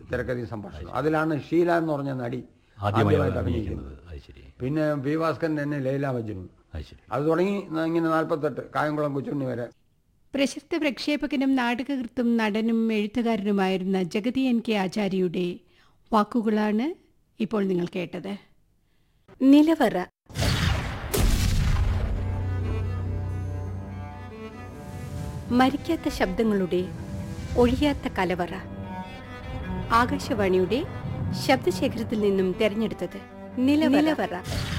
തിരക്കഥയും സംഭാഷണം അതിലാണ് ഷീല എന്ന് പറഞ്ഞ നടി ആദ്യമായി ആദ്യമായിട്ട് അഭിനയിക്കുന്നത് അത് ശരി പിന്നെ വി ഭാസ്കരൻ തന്നെ ലൈല മജ്നു അത് ശരി അത് തുടങ്ങി ഇങ്ങനെ നാൽപ്പത്തെട്ട് കായംകുളം കൊച്ചുണ്ണി വരെ പ്രശസ്ത പ്രക്ഷേപകനും നാടകകൃത്തും നടനും എഴുത്തുകാരനുമായിരുന്ന ജഗതി എൻ കെ ആചാര്യയുടെ വാക്കുകളാണ് ഇപ്പോൾ നിങ്ങൾ കേട്ടത് നിലവറ മരിക്കാത്ത ശബ്ദങ്ങളുടെ ഒഴിയാത്ത കലവറ ആകാശവാണിയുടെ ശബ്ദശേഖരത്തിൽ നിന്നും തെരഞ്ഞെടുത്തത് നിലവറ